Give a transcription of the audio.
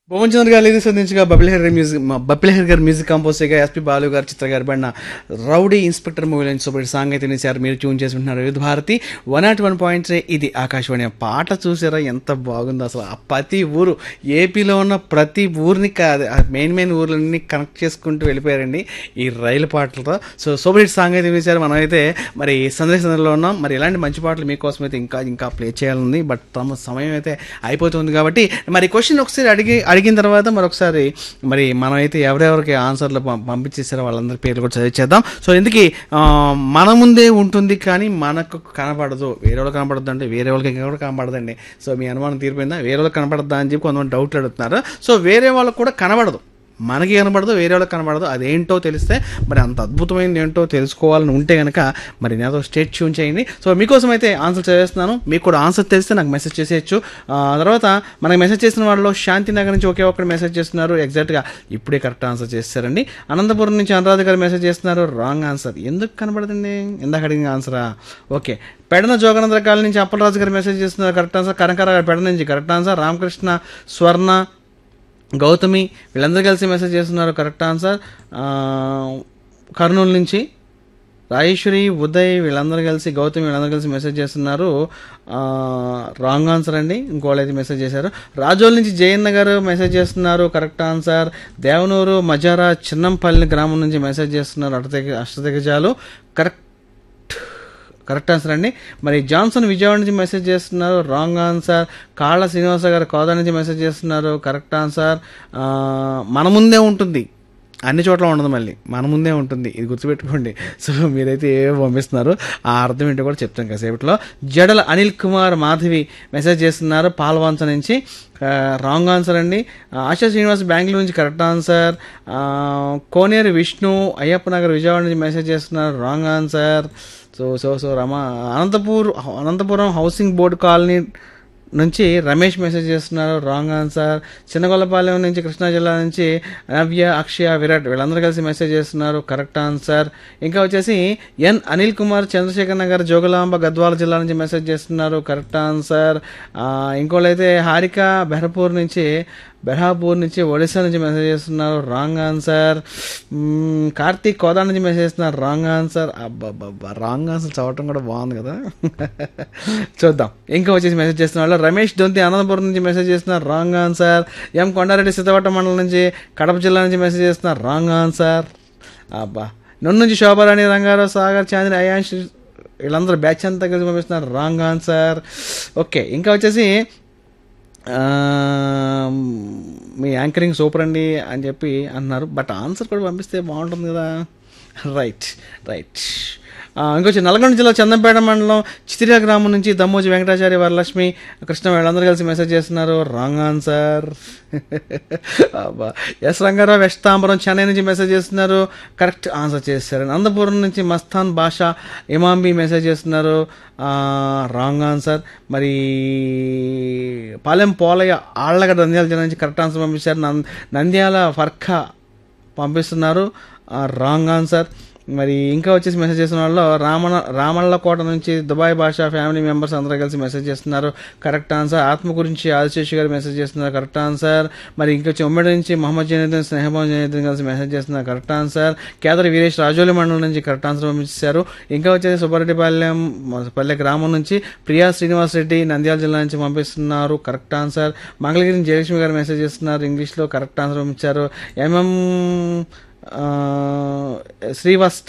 భువన్ చంద్ర గారు లిరిక్స్ అందించగా బబిల్ హెర్ మ్యూజిక్ బబిల్ హెర్ గారు మ్యూజిక్ కంపోజ్ చేయగా ఎస్పి బాలు గారు చిత్ర గారు పడిన రౌడీ ఇన్స్పెక్టర్ మూవీలో సూపర్ సాంగ్ అయితే నిలిచారు మీరు ట్యూన్ చేసుకుంటున్నారు Vividh Bharati one nought one point ఇది ఆకాశవాణి ఆ పాట చూసారా ఎంత బాగుందో అసలు ఆ ప్రతి ఊరు ఏపీలో ఉన్న ప్రతి ఊరిని కాదు ఆ మెయిన్ మెయిన్ ఊర్లన్నీ కనెక్ట్ చేసుకుంటూ వెళ్ళిపోయారండి ఈ రైలు పాటలతో సో సూపర్ హిట్ సాంగ్ అయితే వినిచారు మనం అయితే మరి సందేశంలో ఉన్నాం మరి ఇలాంటి మంచి పాటలు మీకోసం అయితే ఇంకా ఇంకా ప్లే చేయాలని బట్ తమ సమయం అయితే అయిపోతుంది కాబట్టి మరి క్వశ్చన్ ఒకసారి అడిగి అడిగిన తర్వాత మరొకసారి మరి మనమైతే ఎవరెవరికి ఆన్సర్లు పం- పంపించేసారో వాళ్ళందరి పేర్లు కూడా చదివించేద్దాం సో ఇందుకే మన ముందే ఉంటుంది కానీ మనకు కనపడదు వేరే వాళ్ళకి కనపడదు అంటే వేరే వాళ్ళకి కూడా కనపడదండి సో మీ అనుమానం తీరిపోయిందా వేరే వాళ్ళకి కనపడదా అని చెప్పి కొంతమంది డౌట్లు అడుగుతున్నారు సో వేరే వాళ్ళకి కూడా కనబడదు మనకి కనబడదు వేరే వాళ్ళకి కనబడదు అదేంటో తెలిస్తే మరి అంత అద్భుతమైనది ఏంటో తెలుసుకోవాలని ఉంటే కనుక మరి నాతో స్టేట్ ట్యూన్ చేయండి సో మీకోసం అయితే ఆన్సర్ చదివేస్తున్నాను మీకు కూడా ఆన్సర్ తెలిస్తే నాకు మెసేజ్ చేసేయచ్చు ఆ తర్వాత మనకి మెసేజ్ చేసిన వాళ్ళలో శాంతినగర్ నుంచి ఒకే ఒక్కరు మెసేజ్ చేస్తున్నారు ఎగ్జాక్ట్గా ఇప్పుడే కరెక్ట్ ఆన్సర్ చేస్తారండి అనంతపురం నుంచి అనురాధ గారు మెసేజ్ చేస్తున్నారు రాంగ్ ఆన్సర్ ఎందుకు కనబడదండి ఇందాక అడిగిన ఆన్సరా ఓకే పెడన జోగనంద్ర కాలనీ నుంచి అప్పలరాజు గారు మెసేజ్ చేస్తున్నారు కరెక్ట్ ఆన్సర్ కనకర గారు పెడ నుంచి కరెక్ట్ ఆన్సర్ రామకృష్ణ స్వర్ణ గౌతమి వీళ్ళందరూ కలిసి మెసేజ్ చేస్తున్నారు కరెక్ట్ ఆన్సర్ ఆ, కర్నూలు నుంచి రాజేశ్వరి ఉదయ్ వీళ్ళందరూ కలిసి గౌతమి వీళ్ళందరూ కలిసి మెసేజ్ చేస్తున్నారు ఆ, రాంగ్ ఆన్సర్ అండి ఇంకోళ్ళు అయితే మెసేజ్ చేశారు రాజోల్ నుంచి జయన్న గారు మెసేజ్ చేస్తున్నారు కరెక్ట్ ఆన్సర్ దేవనూరు మజారా చిన్నంపల్లి గ్రామం నుంచి మెసేజ్ చేస్తున్నారు అష్టదిగ అష్టదిగజాలు కరెక్ట్ కరెక్ట్ ఆన్సర్ అండి మరి జాన్సన్ విజయవాడ నుంచి మెసేజ్ చేస్తున్నారు రాంగ్ ఆన్సర్ కాళ్ళ శ్రీనివాస గారు కోదా నుంచి మెసేజ్ చేస్తున్నారు కరెక్ట్ ఆన్సర్ ఆ, మన ముందే ఉంటుంది అన్ని చోట్ల ఉండదు మళ్ళీ మన ముందే ఉంటుంది ఇది గుర్తుపెట్టుకోండి సో మీరైతే ఏవో పంపిస్తున్నారు ఆ అర్థం ఏంటో కూడా చెప్తాను కాసేపట్లో జడల అనిల్ కుమార్ మాధవి మెసేజ్ చేస్తున్నారు పాల్వాంచ నుంచి ఆ, రాంగ్ ఆన్సర్ అండి ఆ, ఆశా శ్రీనివాస్ బెంగళూరు నుంచి కరెక్ట్ ఆన్సర్ ఆ, కోనేరు విష్ణు అయ్యప్ప నగర్ విజయవాడ నుంచి మెసేజ్ చేస్తున్నారు wrong answer so so so Rama Anantapur Anantapuram housing board colony నుంచి రమేష్ మెసేజ్ చేస్తున్నారు రాంగ్ ఆన్సర్ చిన్నగొల్లపాలెం నుంచి కృష్ణా జిల్లా నుంచి నవ్య అక్షయ విరాట్ వీళ్ళందరూ కలిసి మెసేజ్ చేస్తున్నారు కరెక్ట్ ఆన్సర్ ఇంకా వచ్చేసి ఎన్ అనిల్ కుమార్ చంద్రశేఖర్ నగర్ జోగులాంబ గద్వాల జిల్లా నుంచి మెసేజ్ చేస్తున్నారు కరెక్ట్ ఆన్సర్ ఇంకోళ్ళైతే హారిక బెహర్పూర్ నుంచి బెహాపూర్ నుంచి ఒడిశా నుంచి మెసేజ్ చేస్తున్నారు రాంగ్ ఆన్సర్ మ్మ్, కార్తీక్ కోదా నుంచి మెసేజ్ చేస్తున్నారు రాంగ్ ఆన్సర్ అబ్బబ్బబ్బా రాంగ్ ఆన్సర్ చదవటం కూడా బాగుంది కదా చూద్దాం ఇంకా వచ్చేసి మెసేజ్ చేస్తున్న వాళ్ళు రమేష్ దొంతి అనంతపురం నుంచి మెసేజ్ చేస్తున్నారు wrong answer M Kondareddy Siddhavatta మండలం నుంచి కడప జిల్లా నుంచి మెసేజ్ చేస్తున్నారు రాంగ్ ఆన్సర్ అబ్బా నన్ను నుంచి శోభారాణి రంగారావు సాగర్ చాంద్రి అయాన్ష్ వీళ్ళందరూ బ్యాచ్ అంతా కలిసి పంపిస్తున్నారు రాంగ్ ఆన్సర్ ఓకే ఇంకా వచ్చేసి ఆ, మీ యాంకరింగ్ సూపర్ అండి అని చెప్పి అన్నారు బట్ ఆన్సర్ కూడా పంపిస్తే బాగుంటుంది కదా రైట్ రైట్ ఆ, ఇంకొచ్చి నల్గొండ జిల్లా చందంపేట మండలం చితిరా గ్రామం నుంచి దమ్మోజి వెంకటాచార్య వరలక్ష్మి కృష్ణ వీళ్ళందరూ కలిసి మెసేజ్ చేస్తున్నారు రాంగ్ ఆన్సర్ అబ్బా ఎస్ రంగారావు వెస్తాంబరం చెన్నై నుంచి మెసేజ్ చేస్తున్నారు కరెక్ట్ ఆన్సర్ చేస్తారు నందపురం నుంచి మస్తాన్ భాష ఇమాంబి మెసేజ్ చేస్తున్నారు రాంగ్ ఆన్సర్ మరి పాలెం పోలయ్య ఆళ్ళగడ్డ నంద్యాల జిల్లా నుంచి కరెక్ట్ ఆన్సర్ పంపించారు నం- నంద్యాల ఫర్ఖా పంపిస్తున్నారు రాంగ్ ఆన్సర్ మరి ఇంకా వచ్చేసి మెసేజ్ చేసిన వాళ్ళు రామణ రామళ్ళకోట నుంచి దుబాయ్ భాష ఫ్యామిలీ మెంబర్స్ అందరూ కలిసి మెసేజ్ చేస్తున్నారు కరెక్ట్ ఆన్సర్ ఆత్మ గురించి ఆదిశేషి గారు మెసేజ్ చేస్తున్నారు కరెక్ట్ ఆన్సర్ మరి ఇంకా వచ్చి ఉమ్మడి నుంచి మహమ్మద్ జనీద్దీన్ స్నేహభావం జనీద్దీన్ కలిసి మెసేజ్ చేస్తున్నారు కరెక్ట్ ఆన్సర్ కేదర్ వీరేష్ రాజోలి మండలం నుంచి కరెక్ట్ ఆన్సర్ పంపించారు ఇంకా వచ్చేసి సుబ్బారెడ్డిపాలెం పల్లె గ్రామం నుంచి ప్రియా శ్రీనివాస్ రెడ్డి నంద్యాల జిల్లా నుంచి పంపిస్తున్నారు కరెక్ట్ ఆన్సర్ మంగళగిరి నుంచి జయలక్ష్మి గారు మెసేజ్ చేస్తున్నారు ఇంగ్లీష్లో కరెక్ట్ ఆన్సర్ పంపించారు ఎంఎం శ్రీవత్స